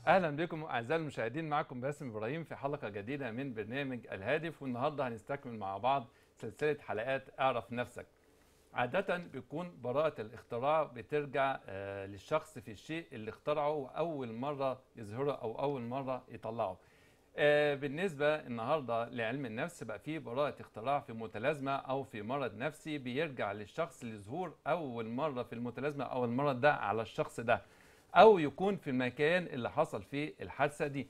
اهلا بكم اعزائي المشاهدين معكم باسم ابراهيم في حلقه جديده من برنامج الهادف والنهارده هنستكمل مع بعض سلسله حلقات اعرف نفسك عادة بيكون براءة الاختراع بترجع آه، للشخص في الشيء اللي اخترعه وأول مرة يظهره أو أول مرة يطلعه. آه، بالنسبة النهاردة لعلم النفس بقى فيه براءة اختراع في متلازمة أو في مرض نفسي بيرجع للشخص لظهور أول مرة في المتلازمة أو المرض ده على الشخص ده أو يكون في المكان اللي حصل فيه الحادثة دي.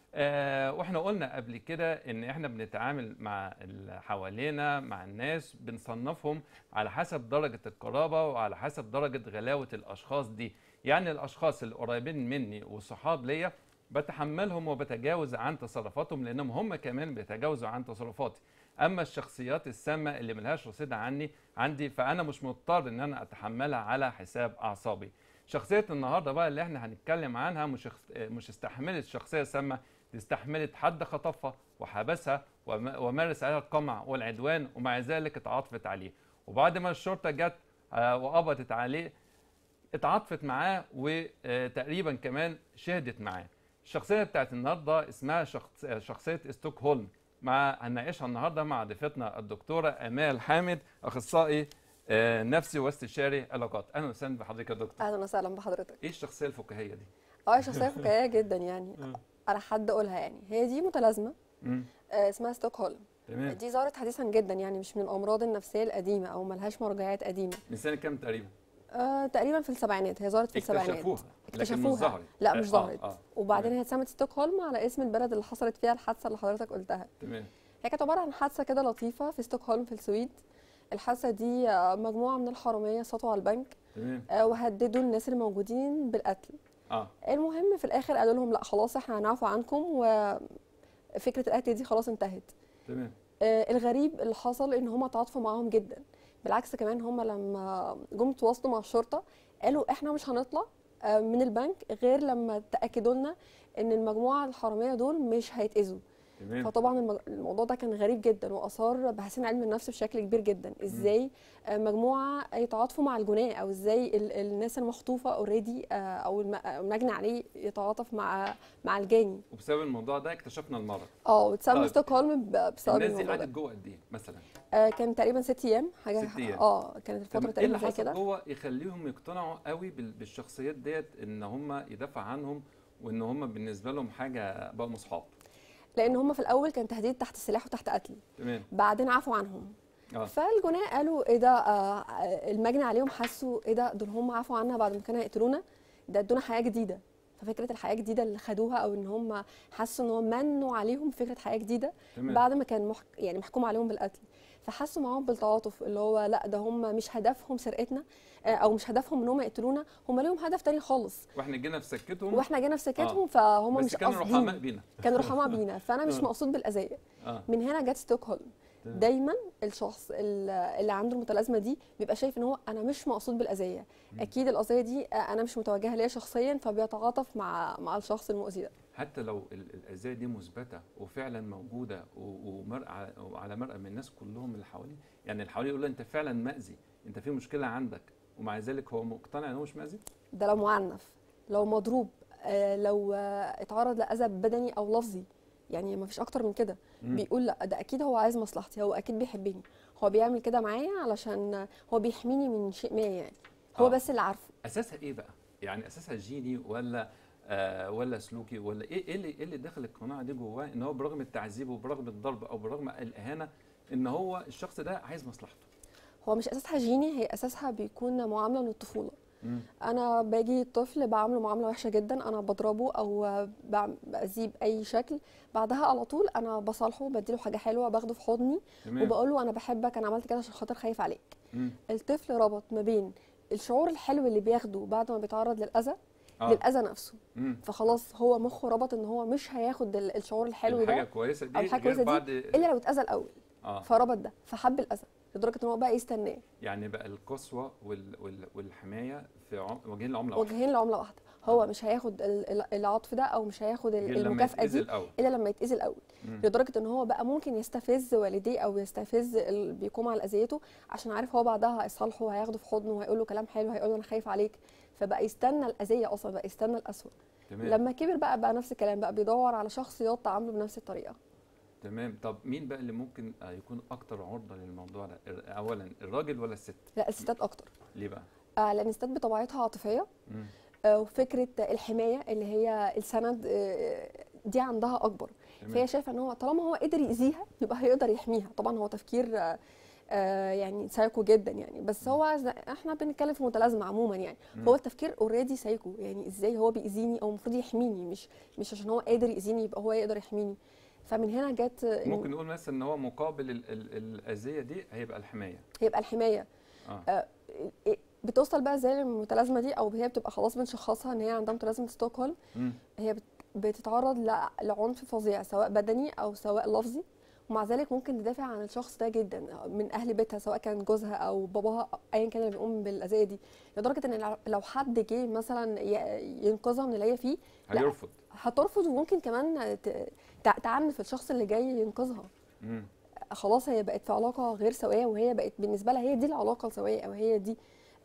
آه واحنا قلنا قبل كده ان احنا بنتعامل مع اللي حوالينا مع الناس بنصنفهم على حسب درجة القرابة وعلى حسب درجة غلاوة الاشخاص دي يعني الاشخاص القريبين مني وصحاب ليا بتحملهم وبتجاوز عن تصرفاتهم لانهم هم كمان بيتجاوزوا عن تصرفاتي اما الشخصيات السامة اللي ملهاش رصيد عني عندي فانا مش مضطر ان انا اتحملها على حساب اعصابي شخصية النهاردة بقى اللي احنا هنتكلم عنها مش مش استحملت شخصية سامة دي استحملت حد خطفها وحبسها وم- ومارس عليها القمع والعدوان ومع ذلك اتعاطفت عليه وبعد ما الشرطة جت آه، وقبضت عليه اتعاطفت معاه وتقريبا كمان شهدت معاه الشخصية بتاعت النهاردة اسمها شخص شخصية ستوكهولم مع هنناقشها النهاردة مع ضيفتنا الدكتورة أمال حامد أخصائي آه، نفسي واستشاري علاقات أهلا وسهلا بحضرتك يا دكتور اهلا وسهلا بحضرتك إيه الشخصية الفكاهية دي؟ اه هي شخصيه فكاهيه جدا يعني انا حد اقولها يعني هي دي متلازمه مم. آه، اسمها ستوكهولم تمام دي ظهرت حديثا جدا يعني مش من الامراض النفسيه القديمه او ملهاش مرجعيات قديمه من سنة كام تقريبا؟ آه تقريبا في السبعينات هي ظهرت في السبعينات اكتشفوها لكن مش اكتشفوها. ظهرت لا مش آه، ظهرت اه وبعدين تمام. هي اتسمت ستوكهولم على اسم البلد اللي حصلت فيها الحادثه اللي حضرتك قلتها تمام هي كانت عباره عن حادثه كده لطيفه في ستوكهولم في السويد الحادثه دي آه، مجموعه من الحراميه سطوا على البنك تمام آه، وهددوا الناس اللي موجودين بالقتل اه المهم في الاخر قالوا لهم لا خلاص احنا هنعفو عنكم وفكره القتل دي خلاص انتهت تمام آه، الغريب اللي حصل ان هم تعاطفوا معاهم جدا بالعكس كمان هم لما جم تواصلوا مع الشرطه قالوا احنا مش هنطلع آه، من البنك غير لما تاكدوا لنا ان المجموعه الحراميه دول مش هيتاذوا تمام فطبعا الم- الموضوع ده كان غريب جدا واثار باحثين علم النفس بشكل كبير جدا ازاي آه، مجموعه يتعاطفوا مع الجناه او ازاي ال- الناس المخطوفه اوريدي او الم- المجني عليه يتعاطف مع مع الجاني وبسبب الموضوع ده اكتشفنا المرض اه واتسمى طيب. ستوكهولم ب- بسبب الناس دي الموضوع قعدت ده جوه قد ايه مثلا؟ آه كان تقريبا ست ايام حاجه ست أيام. اه كانت طب الفتره ايه اللي تقريبا زي حصل كده جوه يخليهم يقتنعوا قوي بال- بالشخصيات ديت ان هم يدافع عنهم وان هم بالنسبه لهم حاجه بقوا اصحاب لان هم في الاول كان تهديد تحت السلاح وتحت قتل تمام بعدين عفوا عنهم اه فالجناة قالوا ايه ده آه آه، المجني عليهم حسوا ايه ده دول هم عفوا عنا بعد ما كانوا هيقتلونا ده ادونا حياه جديده ففكره الحياه الجديده اللي خدوها او ان هم حسوا ان هم منوا عليهم فكره حياه جديده تمام بعد ما كان مح... يعني محكوم عليهم بالقتل فحسوا معاهم بالتعاطف اللي هو لا ده هم مش هدفهم سرقتنا آه، او مش هدفهم ان هم يقتلونا هم ليهم هدف تاني خالص واحنا جينا في سكتهم واحنا جينا في سكتهم فهم بس مش كانوا رحماء قاصدين بينا كانوا رحماء بينا فانا مش آه. مقصود بالاذيه اه من هنا جت ستوكهولم تمام. دايما الشخص ال- اللي عنده المتلازمه دي بيبقى شايف ان هو انا مش مقصود بالاذيه اكيد الاذيه دي آه، انا مش متوجهه ليا شخصيا فبيتعاطف مع مع الشخص المؤذي ده حتى لو ال- الاذيه دي مثبته وفعلا موجوده و- ومرأة وعلى مرأة من الناس كلهم اللي حواليه يعني اللي حواليه يقول له انت فعلا مأذي انت في مشكله عندك ومع ذلك هو مقتنع ان هو مش مأذي ده لو معنف لو مضروب آه، لو آه، اتعرض لاذى بدني او لفظي يعني ما فيش اكتر من كده مم. بيقول لا ده اكيد هو عايز مصلحتي هو اكيد بيحبني هو بيعمل كده معايا علشان هو بيحميني من شيء ما يعني هو آه. بس اللي عارفه اساسها ايه بقى؟ يعني اساسها جيني ولا آه ولا سلوكي ولا ايه ايه اللي ايه اللي داخل القناعه دي جواه ان هو برغم التعذيب وبرغم الضرب او برغم الاهانه ان هو الشخص ده عايز مصلحته. هو مش اساسها جيني هي اساسها بيكون معامله من الطفوله مم. انا باجي طفل بعامله معامله وحشه جدا انا بضربه او بعم- باذيه باي شكل بعدها على طول انا بصالحه بديله حاجه حلوه باخده في حضني تمام وبقول له انا بحبك انا عملت كده عشان خاطر خايف عليك مم. الطفل ربط ما بين الشعور الحلو اللي بياخده بعد ما بيتعرض للاذى اه للاذى نفسه مم. فخلاص هو مخه ربط ان هو مش هياخد ال- الشعور الحلو الحاجه ده الكويسه دي أو الحاجة غير الكويسة بعد الا لو اتاذى الاول اه فربط ده فحب الاذى لدرجه ان هو بقى يستناه يعني بقى القسوه وال وال والحمايه في عم... وجهين العمله واحده وجهين لعمله واحده هو مش هياخد ال- ال- العطف ده او مش هياخد ال- غير لما المكافاه يتأذي دي الاول الا لما يتاذي الاول مم. لدرجه ان هو بقى ممكن يستفز والديه او يستفز اللي بيقوم على اذيته عشان عارف هو بعدها هيصالحه وهياخده في حضنه وهيقول له كلام حلو هيقول له انا خايف عليك فبقى يستنى الاذيه اصلا بقى يستنى الاسوء تمام لما كبر بقى بقى نفس الكلام بقى بيدور على شخصيات تعامله بنفس الطريقه تمام طب مين بقى اللي ممكن آه، يكون اكتر عرضه للموضوع ده الر- اولا الراجل ولا الست لا الستات اكتر ليه بقى آه لان الستات بطبيعتها عاطفيه مم. آه وفكره الحمايه اللي هي السند آه دي عندها اكبر تمام فهي شايفه ان هو طالما هو قدر يأذيها يبقى هيقدر يحميها طبعا هو تفكير آه، آه، يعني سايكو جدا يعني بس هو ز- احنا بنتكلم في متلازمه عموما يعني مم. هو التفكير اوريدي سايكو يعني ازاي هو بيأذيني او المفروض يحميني مش مش عشان هو قادر يأذيني يبقى هو يقدر يحميني فمن هنا جت إن ممكن نقول مثلا ان هو مقابل ال- ال- الاذيه دي هيبقى الحمايه هيبقى الحمايه اه إيه- بتوصل بقى ازاي للمتلازمه دي او هي بتبقى خلاص بنشخصها ان هي عندها متلازمه ستوكهولم مم. هي بت- بتتعرض ل- لعنف فظيع سواء بدني او سواء لفظي ومع ذلك ممكن تدافع عن الشخص ده جدا من اهل بيتها سواء كان جوزها او باباها أو ايا كان اللي بيقوم بالاذيه دي لدرجه ان لو- لو حد جه مثلا ي- ينقذها من اللي هي فيه لا. هيرفض هترفض وممكن كمان ت- تع- تعنف الشخص اللي جاي ينقذها مم. خلاص هي بقت في علاقه غير سويه وهي بقت بالنسبه لها هي دي العلاقه السويه او هي دي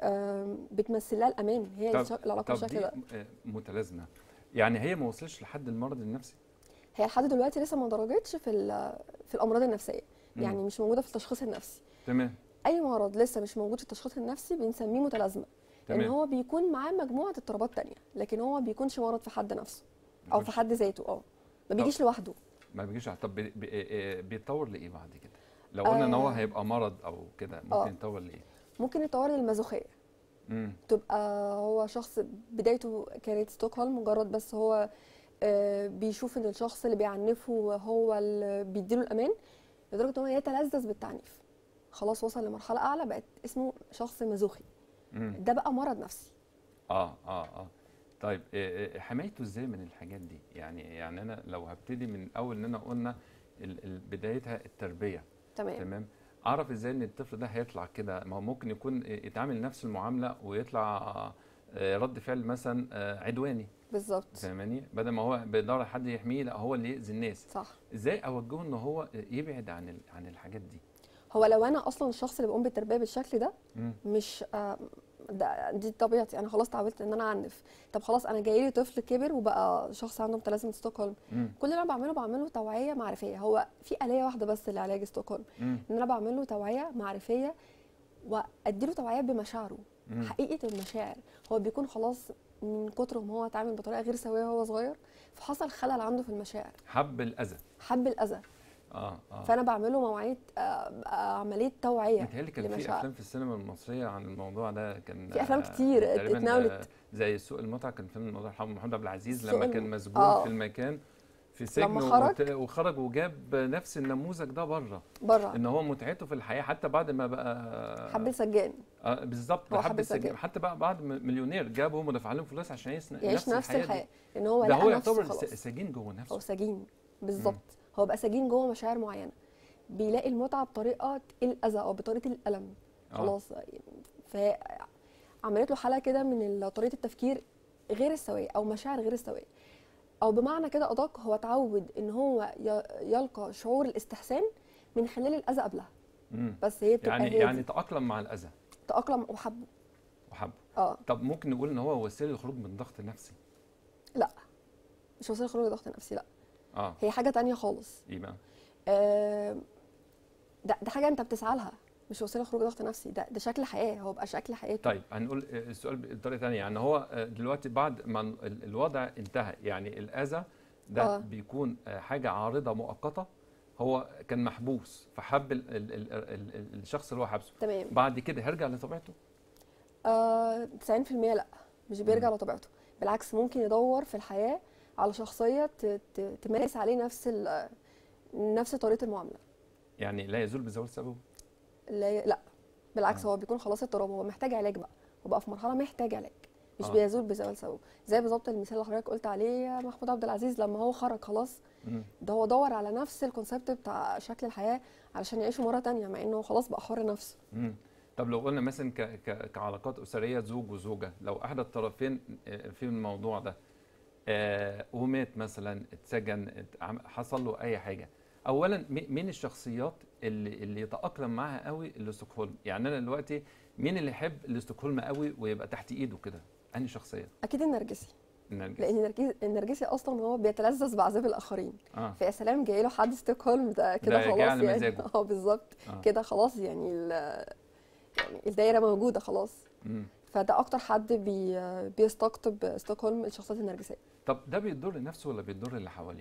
آم، بتمثل لها الامان هي طب- الش- العلاقه طب بالشكل دي ده آه، متلازمه يعني هي ما وصلش لحد المرض النفسي هي لحد دلوقتي لسه ما درجتش في ال- في الامراض النفسيه مم. يعني مش موجوده في التشخيص النفسي تمام اي مرض لسه مش موجود في التشخيص النفسي بنسميه متلازمه لان تمام هو بيكون معاه مجموعه اضطرابات تانية لكن هو بيكونش مرض في حد نفسه او في مش- حد ذاته اه ما بيجيش لوحده ما بيجيش طب بي- بي- آه، بيتطور لايه بعد كده لو قلنا ان هو آه. هيبقى مرض او كده آه. ممكن يتطور لايه ممكن يتطور للمازوخيه مم. تبقى هو شخص بدايته كانت ستوكهولم مجرد بس هو آه، بيشوف ان الشخص اللي بيعنفه هو اللي بيديله الامان لدرجه ان هو يتلذذ بالتعنيف خلاص وصل لمرحله اعلى بقت اسمه شخص مازوخي مم. ده بقى مرض نفسي اه اه اه طيب آه، آه، حمايته ازاي من الحاجات دي يعني يعني انا لو هبتدي من اول ان انا قلنا ال- ال- بدايتها التربيه تمام تمام اعرف ازاي ان الطفل ده هيطلع كده ما هو ممكن يكون يتعامل نفس المعامله ويطلع آه، رد فعل مثلا آه، عدواني بالظبط فاهماني بدل ما هو بيدور على حد يحميه لا هو اللي يأذي الناس صح ازاي اوجهه ان هو يبعد عن ال- عن الحاجات دي هو لو انا اصلا الشخص اللي بقوم بالتربيه بالشكل ده مم. مش آه، ده دي طبيعتي انا خلاص اتعودت ان انا اعنف طب خلاص انا جاي لي طفل كبر وبقى شخص عنده متلازمه ستوكهولم مم. كل اللي انا بعمله بعمله توعيه معرفيه هو في آلية واحده بس لعلاج ستوكهولم مم. ان انا بعمل له توعيه معرفيه واديله توعيه بمشاعره مم. حقيقه المشاعر هو بيكون خلاص من كتر ما هو اتعامل بطريقه غير سويه وهو صغير فحصل خلل عنده في المشاعر حب الاذى حب الاذى اه اه فانا بعمل له مواعيد آه، آه، عمليه توعيه متهيألي كان في لمشاعر. افلام في السينما المصريه عن الموضوع ده كان في أفلام آه، كتير ات- تقريباً، اتناولت. آه، زي سوق المتعه كان فيلم الموضوع محمد محمود عبد العزيز سوق لما الم- كان مسجون آه. في المكان في سجن لما خرج. وت- وخرج وجاب نفس النموذج ده بره بره ان هو متعته في الحياه حتى بعد ما بقى حب السجان آه بالظبط هو ده حب حب السجن السجن. حتى بقى بعد م- مليونير جابهم ودفع لهم فلوس عشان يعيش يعيش نفس دي. الحياه لان هو ده لقى هو نفسه يعتبر خلاص س- سجين جوه هو نفسه سجين بالظبط هو بقى سجين جوه مشاعر معينه بيلاقي المتعه بطريقه الاذى او بطريقه الالم آه. خلاص فهي عملت له حاله كده من ال- طريقه التفكير غير السويه او مشاعر غير السويه او بمعنى كده ادق هو اتعود ان هو ي- يلقى شعور الاستحسان من خلال الاذى قبلها مم. بس هي بتبقى يعني هادي يعني تأقلم مع الأذى تاقلم وحبه وحبه اه طب ممكن نقول ان هو وسيله للخروج من الضغط النفسي مش وسيله خروج ضغط نفسي لا اه هي حاجه تانية خالص ايه بقى آه، ده ده حاجه انت بتسعى لها مش وسيله خروج ضغط نفسي ده ده شكل حياه هو بقى شكل حياته طيب هنقول آه، السؤال بطريقه ثانيه يعني هو آه، دلوقتي بعد ما ال- الوضع انتهى يعني الاذى ده آه. بيكون آه، حاجه عارضه مؤقته هو كان محبوس فحب ال ال ال ال ال الشخص اللي هو حبسه تمام بعد كده هيرجع لطبيعته آه 90% لا مش بيرجع مم. لطبيعته بالعكس ممكن يدور في الحياه على شخصيه ت- ت- تمارس عليه نفس ال- نفس طريقه المعامله يعني لا يزول بزوال سببه لا لا بالعكس آه. هو بيكون خلاص اضطراب هو محتاج علاج بقى هو بقى في مرحله محتاج علاج مش آه. بيزول بزوال سببه زي بالظبط المثال اللي حضرتك قلت عليه يا محمود عبد العزيز لما هو خرج خلاص مم. ده هو دور على نفس الكونسيبت بتاع شكل الحياه علشان يعيشه مره تانية مع انه خلاص بقى حر نفسه مم. طب لو قلنا مثلا ك ك كعلاقات اسريه زوج وزوجه لو احد الطرفين آه، في الموضوع ده آه، ومات مثلا اتسجن ات- عم- حصل له اي حاجه اولا مي- مين الشخصيات اللي اللي يتاقلم معاها قوي الاستokholm يعني انا دلوقتي مين اللي يحب الاستokholm قوي ويبقى تحت ايده كده انهي شخصيه اكيد النرجسي النرجسي لان النرجسي, النرجسي اصلا هو بيتلذذ بعذاب الاخرين اه فيا سلام جاي له حد ستوكهولم ده كده ده جاي خلاص على يعني مزاجه. اه بالظبط آه. كده خلاص يعني ال- يعني الدايره موجوده خلاص مم. فده اكتر حد بي بيستقطب ستوكهولم الشخصيات النرجسيه طب ده بيضر نفسه ولا بيضر اللي حواليه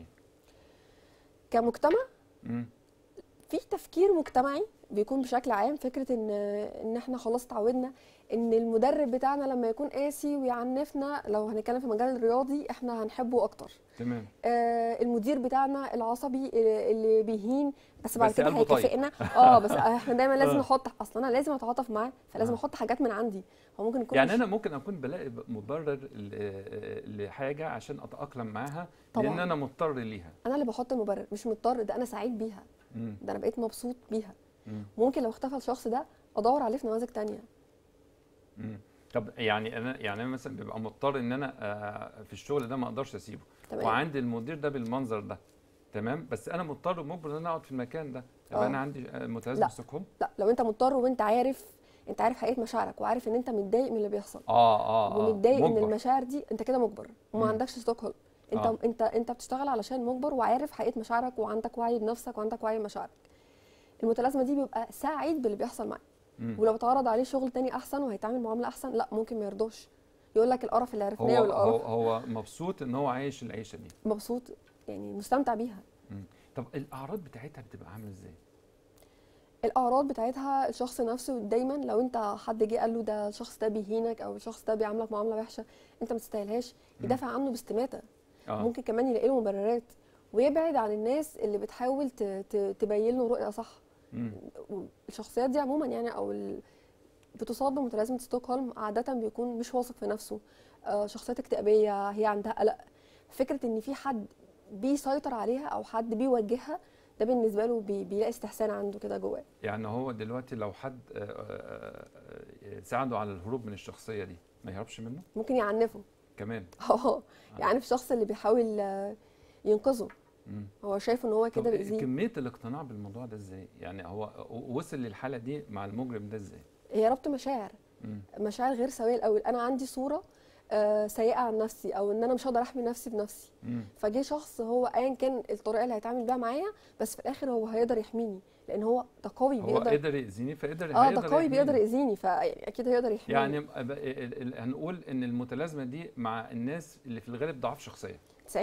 كمجتمع مم. في تفكير مجتمعي بيكون بشكل عام فكره ان ان احنا خلاص اتعودنا ان المدرب بتاعنا لما يكون قاسي ويعنفنا لو هنتكلم في المجال الرياضي احنا هنحبه اكتر تمام آه المدير بتاعنا العصبي اللي اللي بيهين بس بعد بس كده قلبه طيب. هيكافئنا اه بس احنا دايما لازم آه. نحط اصل انا لازم اتعاطف معاه فلازم آه. احط حاجات من عندي هو ممكن يكون يعني مش- انا ممكن اكون بلاقي ب- مبرر ل- لحاجه عشان اتاقلم معاها طبعاً. لان انا مضطر ليها انا اللي بحط المبرر مش مضطر ده انا سعيد بيها مم. ده انا بقيت مبسوط بيها مم. ممكن لو اختفى الشخص ده ادور عليه في نماذج تانية مم. طب يعني انا يعني انا مثلا ببقى مضطر ان انا آه، في الشغل ده ما اقدرش اسيبه تمام وعندي المدير ده بالمنظر ده تمام بس انا مضطر مجبر ان انا اقعد في المكان ده يبقى آه. انا عندي آه، لا. متلازمه ستوكهولم لا لو انت مضطر وانت عارف انت عارف حقيقه مشاعرك وعارف ان انت متضايق من اللي بيحصل اه اه اه ومتضايق ان مجبر. المشاعر دي انت كده مجبر وما مم. عندكش ستوكهولم انت آه. انت انت بتشتغل علشان مجبر وعارف حقيقه مشاعرك وعندك وعي بنفسك وعندك وعي بمشاعرك المتلازمه دي بيبقى سعيد باللي بيحصل معاه مم. ولو اتعرض عليه شغل تاني احسن وهيتعامل معامله احسن لا ممكن ما يرضاش يقول لك القرف اللي عرفناه هو هو والقرف هو مبسوط ان هو عايش العيشه دي مبسوط يعني مستمتع بيها طب الاعراض بتاعتها بتبقى عامله ازاي الاعراض بتاعتها الشخص نفسه دايما لو انت حد جه قال له ده الشخص ده بيهينك او الشخص ده بيعاملك معامله وحشه انت ما تستاهلهاش مم. يدافع عنه باستماته اه ممكن كمان يلاقي له مبررات ويبعد عن الناس اللي بتحاول ت- ت- تبين له رؤيه صح مم. الشخصيات دي عموما يعني او ال... بتصاب بمتلازمه ستوكهولم عاده بيكون مش واثق في نفسه آه، شخصيات اكتئابيه هي عندها قلق فكره ان في حد بيسيطر عليها او حد بيوجهها ده بالنسبه له بي... بيلاقي استحسان عنده كده جواه يعني هو دلوقتي لو حد آه، آه، آه، ساعده على الهروب من الشخصيه دي ما يهربش منه ممكن يعنفه كمان اه يعني في الشخص اللي بيحاول آه، ينقذه مم. هو شايف ان هو طب كده بيأذيه كميه الاقتناع بالموضوع ده ازاي يعني هو وصل للحاله دي مع المجرم ده ازاي هي ربط مشاعر مم. مشاعر غير سويه الاول انا عندي صوره آه، سيئه عن نفسي او ان انا مش هقدر احمي نفسي بنفسي مم. فجه شخص هو ايا كان الطريقه اللي هيتعامل بيها معايا بس في الاخر هو هيقدر يحميني لان هو ده قوي هو بيقدر قدر يأذيني فقدر اه هيقدر ده قوي بيقدر يحميني. يأذيني فاكيد هيقدر يحميني يعني ب- ال- ال- هنقول ان المتلازمه دي مع الناس اللي في الغالب ضعاف شخصيه 90%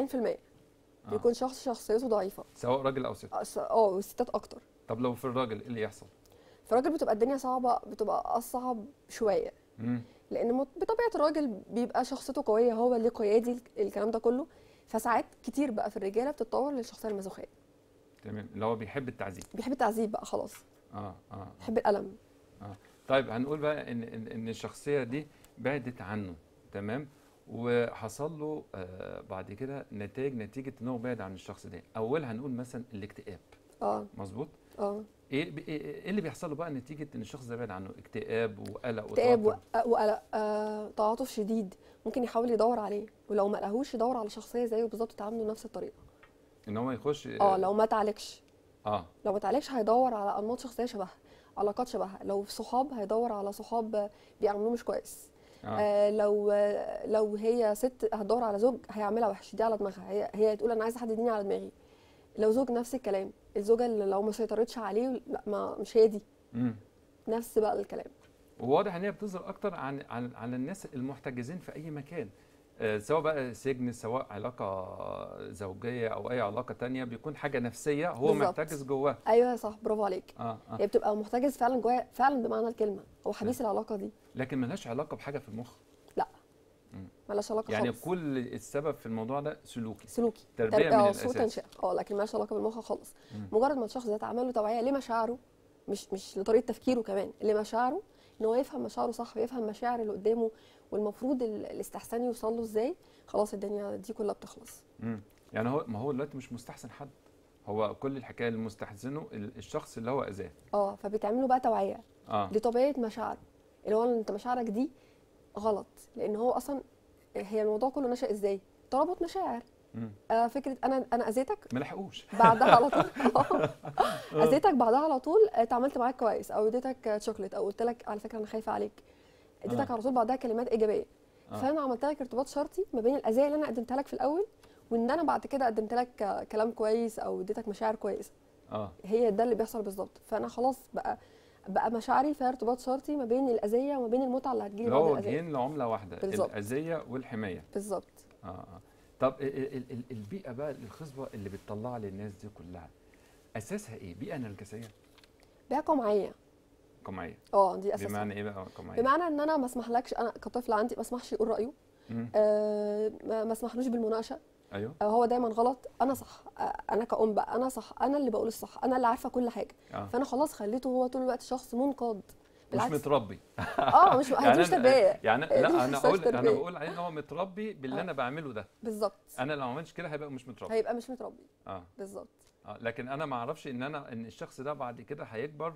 آه. بيكون شخص شخصيته ضعيفه سواء راجل او ست اه س- اه والستات اكتر طب لو في الراجل ايه اللي يحصل فالراجل بتبقى الدنيا صعبه بتبقى اصعب شويه مم. لان مت- بطبيعه الراجل بيبقى شخصيته قويه هو اللي قيادي الك- الكلام ده كله فساعات كتير بقى في الرجاله بتتطور للشخصيه المازوخيه تمام اللي هو بيحب التعذيب بيحب التعذيب بقى خلاص اه اه بيحب الالم طيب هنقول بقى ان ان ان الشخصيه دي بعدت عنه تمام وحصل له آه بعد كده نتائج نتيجه ان هو بعد عن الشخص ده اولها هنقول مثلا الاكتئاب اه مظبوط اه ايه ب- ايه إيه اللي بيحصل له بقى نتيجه ان الشخص ده بعد عنه اكتئاب وقلق اكتئاب وتوتر وق- وقلق آه، تعاطف شديد ممكن يحاول يدور عليه ولو ما لقاهوش يدور على شخصيه زيه بالظبط تعامله نفس الطريقه ان هو يخش اه لو ما تعالجش اه لو ما تعالجش هيدور على انماط شخصيه شبهها علاقات شبهها لو في صحاب هيدور على صحاب بيعاملوه مش كويس اه آه لو آه لو هي ست هتدور على زوج هيعملها وحش دي على دماغها هي هي تقول انا عايزه حد يديني على دماغي لو زوج نفس الكلام الزوجه اللي لو ما سيطرتش عليه لا ما مش هي دي مم. نفس بقى الكلام وواضح ان هي بتظهر اكتر عن عن عن الناس المحتجزين في اي مكان آه، سواء بقى سجن سواء علاقه زوجيه او اي علاقه تانية بيكون حاجه نفسيه هو بالظبط. محتجز جواه ايوه صح برافو عليك اه اه هي بتبقى محتجز فعلا جوايا فعلا بمعنى الكلمه هو حبيس العلاقه دي لكن ملهاش علاقه بحاجه في المخ مالهاش علاقه يعني خالص كل السبب في الموضوع ده سلوكي سلوكي تربيه من اه الاساس سوء تنشئه اه لكن مالهاش علاقه بالمخ خالص مم. مجرد ما الشخص ده اتعمل له توعيه لمشاعره مش مش لطريقه تفكيره كمان لمشاعره ان هو يفهم مشاعره صح ويفهم مشاعر اللي قدامه والمفروض ال- الاستحسان يوصل له ازاي خلاص الدنيا دي كلها بتخلص مم. يعني هو ما هو دلوقتي مش مستحسن حد هو كل الحكايه اللي مستحسنه ال- الشخص اللي هو اذاه اه فبيتعمل له بقى توعيه اه لطبيعه مشاعره اللي هو انت مشاعرك دي غلط لان هو اصلا هي الموضوع كله نشأ ازاي ترابط مشاعر مم. آه فكره انا انا اذيتك ما لحقوش بعدها على طول اذيتك بعدها على طول اتعاملت معاك كويس او اديتك شوكليت او قلت لك على فكره انا خايفه عليك اديتك آه. على طول بعدها كلمات ايجابيه آه. فانا عملت لك ارتباط شرطي ما بين الاذيه اللي انا قدمتها لك في الاول وان انا بعد كده قدمت لك ك- كلام كويس او اديتك مشاعر كويسه اه هي ده اللي بيحصل بالظبط فانا خلاص بقى بقى مشاعري فيها ارتباط شرطي ما بين الاذيه وما بين المتعه اللي هتجيلي اللي بعد هو الاذيه وجهين لعمله واحده بالظبط. الاذيه والحمايه بالظبط اه اه طب ال- ال- ال- البيئه بقى الخصبه اللي بتطلع للناس دي كلها اساسها ايه بيئه نرجسيه بيئه قمعيه قمعيه اه دي اساسها بمعنى ايه بقى قمعيه بمعنى ان انا ما اسمحلكش انا كطفل عندي ما اسمحش يقول رايه مم. آه ما ما اسمحلوش بالمناقشه ايوه آه هو دايما غلط انا صح آه انا كأم بقى انا صح انا اللي بقول الصح انا اللي عارفه كل حاجه اه فانا خلاص خليته هو طول الوقت شخص منقاد مش بالعكس متربي اه مش هي دي مش أنا- تربيه يعني دي لا مش انا اقول انا تربية. بقول عليه ان هو متربي باللي آه. انا بعمله ده بالظبط انا لو ما عملتش كده هيبقى مش متربي هيبقى مش متربي اه بالظبط اه لكن انا ما اعرفش ان انا ان الشخص ده بعد كده هيكبر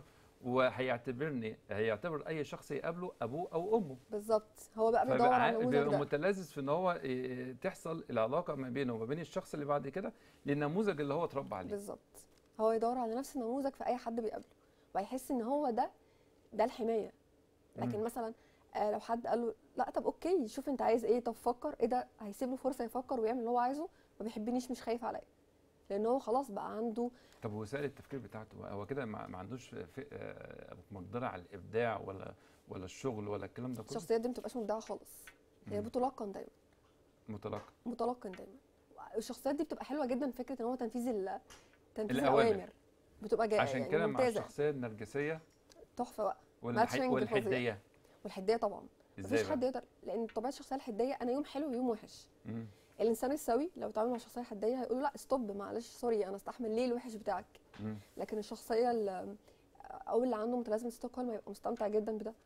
وهيعتبرني هيعتبر اي شخص يقابله ابوه او امه بالظبط هو بقى بيدور فبقى على ع- النموذج بيبقى ده متلذذ في ان هو إيه، تحصل العلاقه ما بينه وما بين الشخص اللي بعد كده للنموذج اللي هو اتربى عليه بالظبط هو يدور على نفس النموذج في اي حد بيقابله وهيحس ان هو ده ده الحمايه لكن مم. مثلا آه، لو حد قال له لا طب اوكي شوف انت عايز ايه طب فكر ايه ده هيسيب له فرصه يفكر ويعمل اللي هو عايزه ما بيحبنيش مش خايف عليا لان هو خلاص بقى عنده طب وسائل التفكير بتاعته هو كده ما ما عندوش في آه، مقدره على الابداع ولا ولا الشغل ولا الكلام ده كله الشخصيات دي ما بتبقاش مبدعه خالص هي مم. بتلقن دايما متلقى متلقن دايما الشخصيات دي بتبقى حلوه جدا في فكره ان هو تنفيذ ال- تنفيذ الأوامر. الاوامر بتبقى جايه عشان يعني كده مع ممتازه الشخصيه النرجسيه تحفه بقى والح... Matching والحديه والحديه طبعا ازاي مفيش حد بقى؟ يقدر لان طبيعه الشخصيه الحديه انا يوم حلو ويوم وحش مم. الانسان السوي لو اتعامل مع شخصيه حديه هيقول له لا ستوب معلش سوري انا استحمل ليه الوحش بتاعك مم. لكن الشخصيه اللي او اللي عنده متلازمه ستوكهولم هيبقى مستمتع جدا بده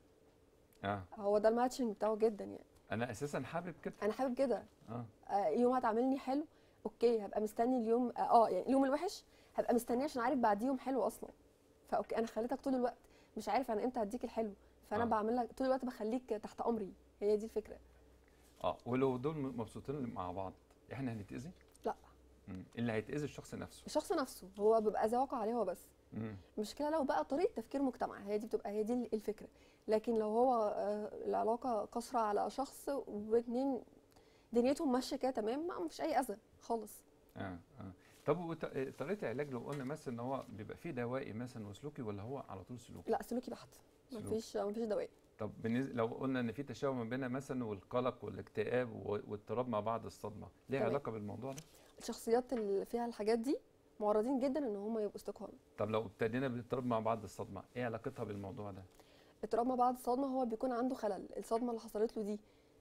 اه هو ده الماتشنج بتاعه جدا يعني انا اساسا حابب كده انا حابب كده اه آه، يوم هتعاملني حلو اوكي هبقى مستني اليوم اه آه، يعني اليوم الوحش هبقى مستنيه عشان عارف بعديه يوم حلو اصلا فاوكي انا خليتك طول الوقت مش عارف انا امتى هديك الحلو فانا آه. آه. بعمل لك طول الوقت بخليك تحت امري هي دي الفكره اه ولو دول م- مبسوطين مع بعض احنا هنتاذي؟ لا. مم. اللي هيتاذي الشخص نفسه الشخص نفسه هو بيبقى ذي واقع عليه هو بس مم. المشكله لو بقى طريقه تفكير مجتمع هي دي بتبقى هي دي الفكره لكن لو هو آه، العلاقه قاصره على شخص واتنين دنيتهم ماشيه كده تمام ما مفيش اي اذى خالص اه اه طب وت- طريقه العلاج لو قلنا مثلا ان هو بيبقى فيه دوائي مثلا وسلوكي ولا هو على طول سلوكي؟ لا سلوكي بحت سلوكي. مفيش مفيش دواء طب بالنسبه لو قلنا ان في تشابه ما بين مثلا والقلق والاكتئاب و- واضطراب ما بعد الصدمه ليه تمام. علاقه بالموضوع ده؟ الشخصيات اللي فيها الحاجات دي معرضين جدا ان هم يبقوا ستوكهولم طب لو ابتدينا بالاضطراب ما بعد الصدمه ايه علاقتها بالموضوع ده؟ اضطراب ما بعد الصدمه هو بيكون عنده خلل الصدمه اللي حصلت له دي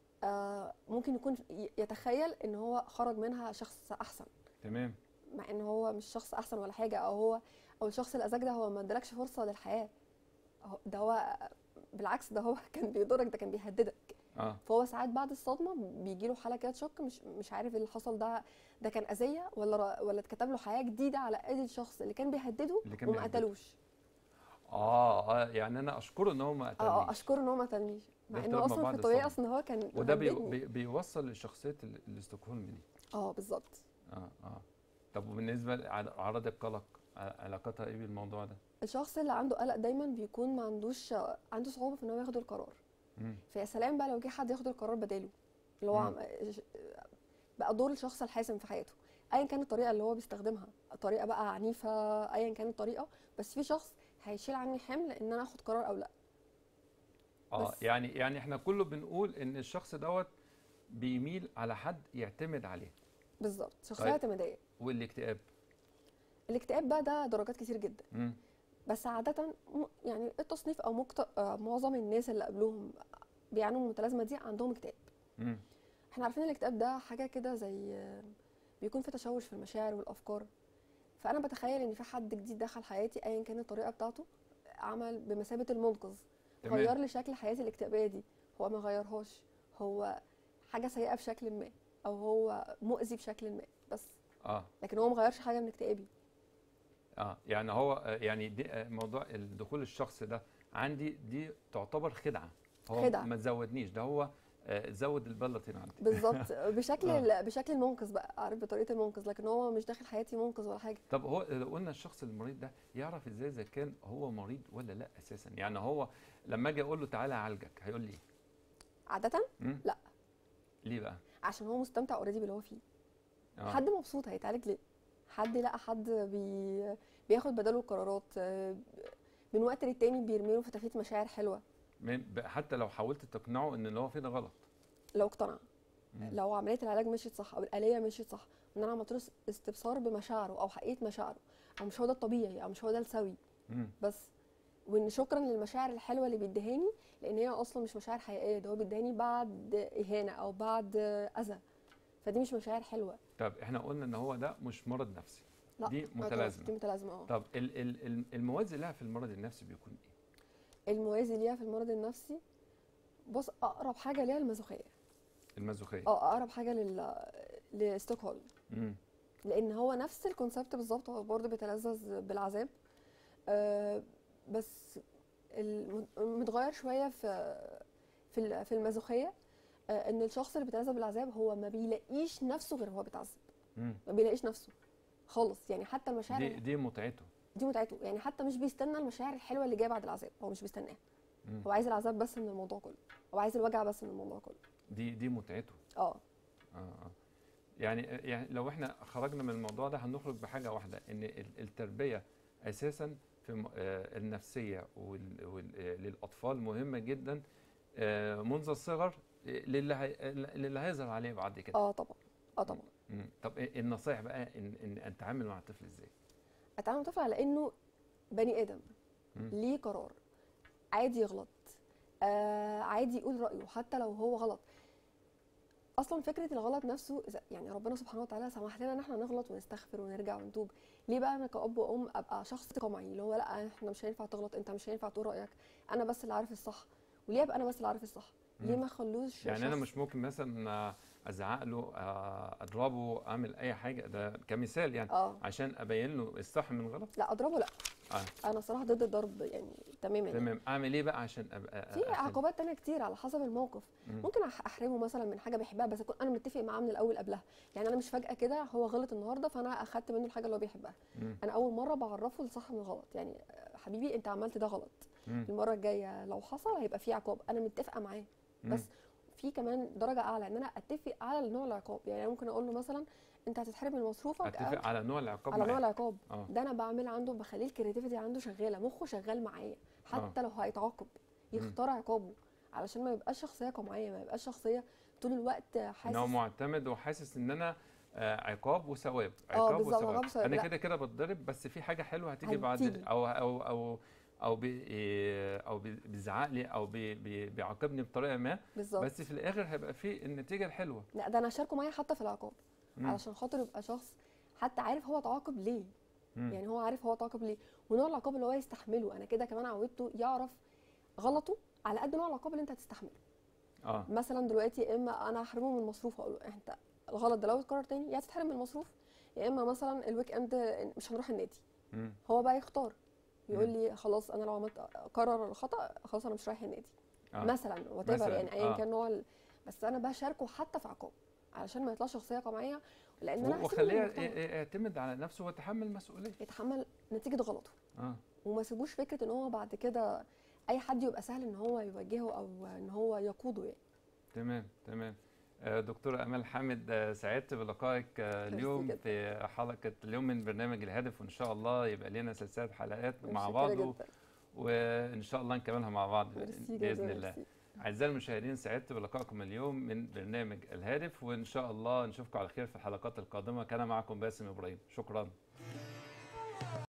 آه ممكن يكون ي- يتخيل ان هو خرج منها شخص احسن تمام مع ان هو مش شخص احسن ولا حاجه او هو او الشخص اللي اذاك ده هو ما ادالكش فرصه للحياه هو- ده هو بالعكس ده هو كان بيضرك ده كان بيهددك اه فهو ساعات بعد الصدمه بيجي له حاله كده شك مش مش عارف اللي حصل ده ده كان اذيه ولا را- ولا اتكتب له حياه جديده على ايدي الشخص اللي كان بيهدده اللي كان وما بيهدده. قتلوش اه اه يعني انا اشكره ان هو ما اه اه قتلنيش اشكره ان هو ما قتلنيش مع ده انه اضطراب ما اصلا بعد في الطبيعه الصدمة. اصلا هو كان وده بي مهددني. بي بيوصل لشخصيه ال- الاستokholm دي اه بالظبط اه اه طب وبالنسبه لاعراض القلق ع- علاقتها ايه بالموضوع ده؟ الشخص اللي عنده قلق دايما بيكون ما عندوش عنده صعوبه في ان هو ياخد القرار مم. فيا سلام بقى لو جه حد ياخد القرار بداله اللي هو مم. عم- بقى دور الشخص الحاسم في حياته ايا كانت الطريقه اللي هو بيستخدمها طريقه بقى عنيفه ايا كانت الطريقه بس في شخص هيشيل عني حمل ان انا اخد قرار او لا اه بس. يعني يعني احنا كله بنقول ان الشخص دوت بيميل على حد يعتمد عليه بالظبط شخصيه طيب. اعتماديه والاكتئاب الاكتئاب بقى ده درجات كتير جدا مم. بس عادة م- يعني التصنيف أو مكت... آه، معظم الناس اللي قبلهم بيعانوا من المتلازمة دي عندهم اكتئاب مم. احنا عارفين الاكتئاب ده حاجة كده زي آه، بيكون في تشوش في المشاعر والأفكار فأنا بتخيل إن في حد جديد دخل حياتي أيا كانت الطريقة بتاعته عمل بمثابة المنقذ تمام. غير لي شكل حياتي الاكتئابية دي هو ما غيرهاش هو حاجة سيئة بشكل ما أو هو مؤذي بشكل ما بس اه لكن هو ما غيرش حاجة من اكتئابي اه يعني هو آه، يعني دي آه، موضوع الدخول الشخص ده عندي دي تعتبر خدعه هو خدعة. ما تزودنيش ده هو آه، زود البلطين عندي بالظبط بشكل آه. بشكل المنقذ بقى عارف بطريقه المنقذ لكن هو مش داخل حياتي منقذ ولا حاجه طب هو لو قلنا الشخص المريض ده يعرف ازاي اذا كان هو مريض ولا لا اساسا يعني هو لما اجي اقول له تعالى اعالجك هيقول لي إيه؟ عاده مم؟ لا. ليه بقى عشان هو مستمتع اوريدي باللي هو فيه آه. حد مبسوط هيتعالج ليه حد لقى حد بي... بياخد بداله القرارات آه، من وقت للتاني بيرميله في تفيت مشاعر حلوه من- ب- حتى لو حاولت تقنعه ان اللي هو فيه ده غلط لو اقتنع مم. لو عمليه العلاج مشيت صح او الاليه مشيت صح ان انا عملت له استبصار بمشاعره او حقيقه مشاعره او مش هو ده الطبيعي او مش هو ده السوي مم. بس وان شكرا للمشاعر الحلوه اللي بيديهاني لان هي اصلا مش مشاعر حقيقيه ده هو بيديهاني بعد اهانه او بعد اذى فدي مش مشاعر حلوه طب احنا قلنا ان هو ده مش مرض نفسي لا دي ما خلاص، متلازمة. دي متلازمه اه طب ال- ال- ال- الموازي لها في المرض النفسي بيكون ايه الموازي ليها في المرض النفسي بص اقرب حاجه ليها المازوخيه المازوخيه اه اقرب حاجه لل لستوكهولم مم. لان هو نفس الكونسبت بالظبط هو برضه بيتلذذ بالعذاب آه بس الم- متغير شويه في في ال- في المازوخيه آه ان الشخص اللي بيتلذذ بالعذاب هو ما بيلاقيش نفسه غير وهو بيتعذب مم. ما بيلاقيش نفسه خالص يعني حتى المشاعر دي دي, دي متعته دي متعته يعني حتى مش بيستنى المشاعر الحلوه اللي جايه بعد العذاب هو مش بيستناها مم. هو عايز العذاب بس من الموضوع كله هو عايز الوجع بس من الموضوع كله دي دي متعته اه اه اه يعني يعني لو احنا خرجنا من الموضوع ده هنخرج بحاجه واحده ان ال- التربيه اساسا في م- آه، النفسيه وال- وال- آه، للاطفال مهمه جدا آه، منذ الصغر آه، للي هي- للي هيظهر عليه بعد كده اه طبعا اه طبعا مم. طب إيه النصائح بقى ان ان اتعامل مع الطفل ازاي اتعامل مع الطفل على انه بني ادم مم. ليه قرار عادي يغلط آه عادي يقول رايه حتى لو هو غلط اصلا فكره الغلط نفسه إذا- يعني ربنا سبحانه وتعالى سمح لنا ان احنا نغلط ونستغفر ونرجع ونتوب ليه بقى انا كاب وام ابقى شخص قمعي اللي هو لا احنا مش هينفع تغلط انت مش هينفع تقول رايك انا بس اللي عارف الصح وليه ابقى انا بس اللي عارف الصح ليه مم. ما خلوش يعني انا شخص- مش ممكن مثلا آه، ازعق له آه، اضربه اعمل اي حاجه ده كمثال يعني اه عشان ابين له الصح من الغلط لا اضربه لا اه انا صراحه ضد الضرب يعني تماما يعني. تمام اعمل ايه بقى عشان ابقى في أخلي- عقوبات تانية كتير على حسب الموقف مم. ممكن أح- احرمه مثلا من حاجه بيحبها بس اكون انا متفق معاه من الاول قبلها يعني انا مش فجاه كده هو غلط النهارده فانا اخدت منه الحاجه اللي هو بيحبها مم. انا اول مره بعرفه الصح من الغلط يعني آه، حبيبي انت عملت ده غلط مم. المره الجايه لو حصل هيبقى في عقاب انا متفقه معاه مم. بس في كمان درجه اعلى ان انا اتفق على نوع العقاب يعني أنا ممكن اقول له مثلا انت هتتحرم من مصروفك اتفق على نوع العقاب على نوع معاه. العقاب اه ده انا بعمل عنده بخليه الكرياتيفيتي عنده شغاله مخه شغال معايا حتى لو هيتعاقب يختار عقابه علشان ما يبقاش شخصيه قمعيه ما يبقاش شخصيه طول الوقت حاسس ان هو معتمد وحاسس ان انا آه، عقاب وثواب اه عقاب بالظبط، وثواب عقاب وثواب. انا لا. كده كده بتضرب بس في حاجه حلوه هتيجي بعد هتيجي. او او او او بي إيه، او بي- بيزعق لي او بي بي بيعاقبني بطريقه ما بالظبط بس في الاخر هيبقى في النتيجه الحلوه لا ده انا اشاركه معايا حتى في العقاب مم. علشان خاطر يبقى شخص حتى عارف هو اتعاقب ليه مم. يعني هو عارف هو اتعاقب ليه ونوع العقاب اللي هو يستحمله انا كده كمان عودته يعرف غلطه على قد نوع العقاب اللي انت هتستحمله اه مثلا دلوقتي يا اما انا هحرمه من المصروف اقول له انت الغلط ده لو اتكرر تاني يا هتتحرم من المصروف يا اما مثلا الويك اند مش هنروح النادي مم. هو بقى يختار يقول مم. لي خلاص انا لو عملت قرر الخطا خلاص انا مش رايح النادي آه. مثلا وات مثلاً، يعني ايا آه. كان نوع ال- بس انا بشاركه حتى في عقاب علشان ما يطلعش شخصيه قمعيه لان انا هسيبه وخليه للمجتمع. ي- ي- يعتمد على نفسه ويتحمل المسؤوليه يتحمل نتيجه غلطه اه وما سيبوش فكره ان هو بعد كده اي حد يبقى سهل ان هو يوجهه او ان هو يقوده يعني تمام تمام آه، دكتورة أمال حامد آه، سعدت بلقائك آه، ميرسي اليوم جدا. في حلقة اليوم من برنامج الهدف وإن شاء الله يبقى لنا سلسلة حلقات مع متشكرة بعض جدا. وإن شاء الله نكملها مع بعض ميرسي بإذن جدا، الله ميرسي. أعزائي المشاهدين سعدت بلقائكم اليوم من برنامج الهادف وإن شاء الله نشوفكم على خير في الحلقات القادمة كان معكم باسم إبراهيم شكرا